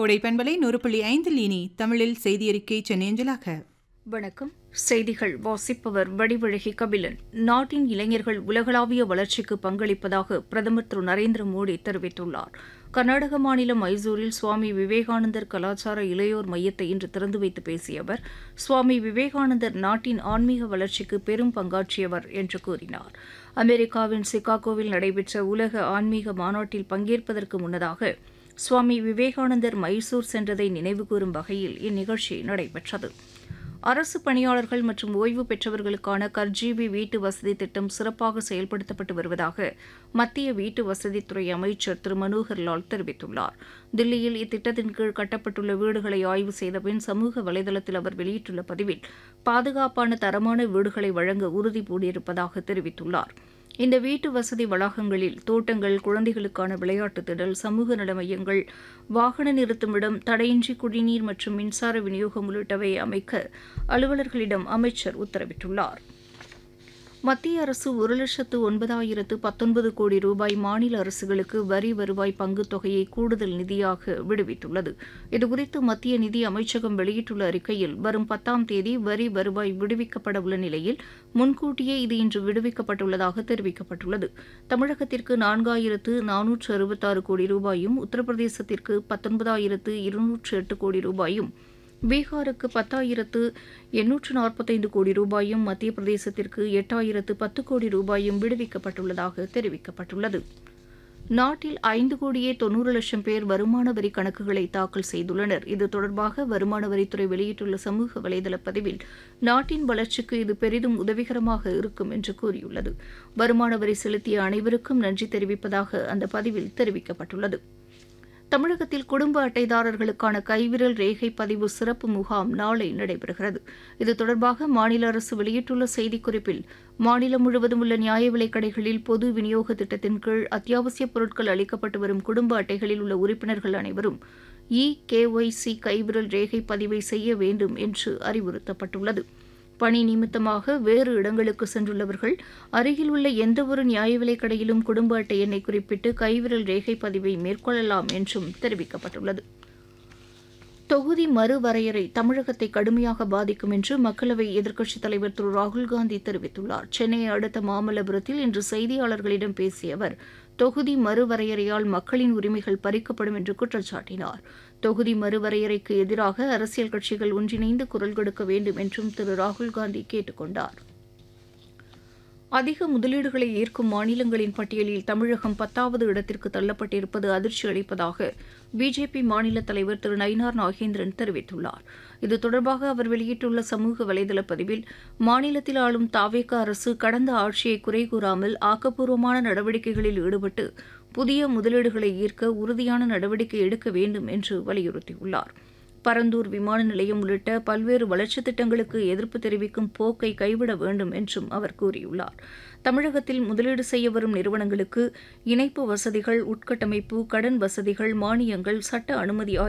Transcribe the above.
கோடை பண்பலை நூறு புள்ளி ஐந்தில் இனி தமிழில் செய்தியறிக்கை சென்னையஞ்சலாக வணக்கம் செய்திகள் வாசிப்பவர் வடிவழகி கபிலன் நாட்டின் இளைஞர்கள் உலகளாவிய வளர்ச்சிக்கு பங்களிப்பதாக பிரதமர் திரு நரேந்திர மோடி தெரிவித்துள்ளார் கர்நாடக மாநிலம் மைசூரில் சுவாமி விவேகானந்தர் கலாச்சார இளையோர் மையத்தை இன்று திறந்து வைத்து பேசிய அவர் சுவாமி விவேகானந்தர் நாட்டின் ஆன்மீக வளர்ச்சிக்கு பெரும் பங்காற்றியவர் என்று கூறினார் அமெரிக்காவின் சிகாகோவில் நடைபெற்ற உலக ஆன்மீக மாநாட்டில் பங்கேற்பதற்கு முன்னதாக சுவாமி விவேகானந்தர் மைசூர் சென்றதை நினைவுகூரும் வகையில் இந்நிகழ்ச்சி நடைபெற்றது அரசு பணியாளர்கள் மற்றும் ஓய்வு பெற்றவர்களுக்கான கர்ஜீவி வீட்டு வசதி திட்டம் சிறப்பாக செயல்படுத்தப்பட்டு வருவதாக மத்திய வீட்டு வசதித்துறை அமைச்சர் திரு மனோகர் லால் தெரிவித்துள்ளார் தில்லியில் இத்திட்டத்தின் கீழ் கட்டப்பட்டுள்ள வீடுகளை ஆய்வு செய்த பின் சமூக வலைதளத்தில் அவர் வெளியிட்டுள்ள பதிவில் பாதுகாப்பான தரமான வீடுகளை வழங்க உறுதி பூண்டிருப்பதாக தெரிவித்துள்ளார் இந்த வீட்டு வசதி வளாகங்களில் தோட்டங்கள் குழந்தைகளுக்கான விளையாட்டு திடல் சமூக நல மையங்கள் வாகன நிறுத்துமிடம் தடையின்றி குடிநீர் மற்றும் மின்சார விநியோகம் உள்ளிட்டவை அமைக்க அலுவலர்களிடம் அமைச்சர் உத்தரவிட்டுள்ளார் மத்திய அரசு ஒரு லட்சத்து ஒன்பதாயிரத்து பத்தொன்பது கோடி ரூபாய் மாநில அரசுகளுக்கு வரி வருவாய் பங்குத் தொகையை கூடுதல் நிதியாக விடுவித்துள்ளது இதுகுறித்து மத்திய நிதி அமைச்சகம் வெளியிட்டுள்ள அறிக்கையில் வரும் பத்தாம் தேதி வரி வருவாய் விடுவிக்கப்பட உள்ள நிலையில் முன்கூட்டியே இது இன்று விடுவிக்கப்பட்டுள்ளதாக தெரிவிக்கப்பட்டுள்ளது தமிழகத்திற்கு நான்காயிரத்து நானூற்று அறுபத்தாறு கோடி ரூபாயும் உத்தரப்பிரதேசத்திற்கு பத்தொன்பதாயிரத்து இருநூற்று எட்டு கோடி ரூபாயும் பீகாருக்கு பத்தாயிரத்து எண்ணூற்று நாற்பத்தைந்து கோடி ரூபாயும் மத்திய பிரதேசத்திற்கு எட்டாயிரத்து பத்து கோடி ரூபாயும் விடுவிக்கப்பட்டுள்ளதாக தெரிவிக்கப்பட்டுள்ளது நாட்டில் ஐந்து கோடியே தொன்னூறு லட்சம் பேர் வருமான வரி கணக்குகளை தாக்கல் செய்துள்ளனர் இது தொடர்பாக வருமான வரித்துறை வெளியிட்டுள்ள சமூக வலைதள பதிவில் நாட்டின் வளர்ச்சிக்கு இது பெரிதும் உதவிகரமாக இருக்கும் என்று கூறியுள்ளது வருமான வரி செலுத்திய அனைவருக்கும் நன்றி தெரிவிப்பதாக அந்த பதிவில் தெரிவிக்கப்பட்டுள்ளது தமிழகத்தில் குடும்ப அட்டைதாரர்களுக்கான கைவிரல் ரேகை பதிவு சிறப்பு முகாம் நாளை நடைபெறுகிறது இது தொடர்பாக மாநில அரசு வெளியிட்டுள்ள செய்திக்குறிப்பில் மாநிலம் முழுவதும் உள்ள நியாய விலைக் கடைகளில் பொது விநியோக திட்டத்தின் கீழ் அத்தியாவசியப் பொருட்கள் அளிக்கப்பட்டு வரும் குடும்ப அட்டைகளில் உள்ள உறுப்பினர்கள் அனைவரும் இ கேஒய்சி கைவிரல் ரேகை பதிவை செய்ய வேண்டும் என்று அறிவுறுத்தப்பட்டுள்ளது பணி நிமித்தமாக வேறு இடங்களுக்கு சென்றுள்ளவர்கள் அருகில் உள்ள எந்தவொரு நியாய விலைக் கடையிலும் குடும்ப அட்டை எண்ணை குறிப்பிட்டு கைவிரல் ரேகை பதிவை மேற்கொள்ளலாம் என்றும் தெரிவிக்கப்பட்டுள்ளது தொகுதி மறுவரையறை தமிழகத்தை கடுமையாக பாதிக்கும் என்று மக்களவை எதிர்க்கட்சித் தலைவர் திரு ராகுல்காந்தி தெரிவித்துள்ளார் சென்னையை அடுத்த மாமல்லபுரத்தில் இன்று செய்தியாளர்களிடம் பேசிய அவர் தொகுதி மறுவரையறையால் மக்களின் உரிமைகள் பறிக்கப்படும் என்று குற்றம் சாட்டினார் தொகுதி மறுவரையறைக்கு எதிராக அரசியல் கட்சிகள் ஒன்றிணைந்து குரல் கொடுக்க வேண்டும் என்றும் திரு ராகுல்காந்தி கேட்டுக் கொண்டார் அதிக முதலீடுகளை ஈர்க்கும் மாநிலங்களின் பட்டியலில் தமிழகம் பத்தாவது இடத்திற்கு தள்ளப்பட்டிருப்பது அதிர்ச்சி அளிப்பதாக பிஜேபி மாநில தலைவர் திரு நயினார் நாகேந்திரன் தெரிவித்துள்ளார் இது தொடர்பாக அவர் வெளியிட்டுள்ள சமூக வலைதள பதிவில் மாநிலத்தில் ஆளும் தாவேக அரசு கடந்த ஆட்சியை குறை கூறாமல் ஆக்கப்பூர்வமான நடவடிக்கைகளில் ஈடுபட்டு புதிய முதலீடுகளை ஈர்க்க உறுதியான நடவடிக்கை எடுக்க வேண்டும் என்று வலியுறுத்தியுள்ளார் பரந்தூர் விமான நிலையம் உள்ளிட்ட பல்வேறு வளர்ச்சித் திட்டங்களுக்கு எதிர்ப்பு தெரிவிக்கும் போக்கை கைவிட வேண்டும் என்றும் அவர் கூறியுள்ளார் தமிழகத்தில் முதலீடு செய்ய வரும் நிறுவனங்களுக்கு இணைப்பு வசதிகள் உட்கட்டமைப்பு கடன் வசதிகள் மானியங்கள் சட்ட அனுமதி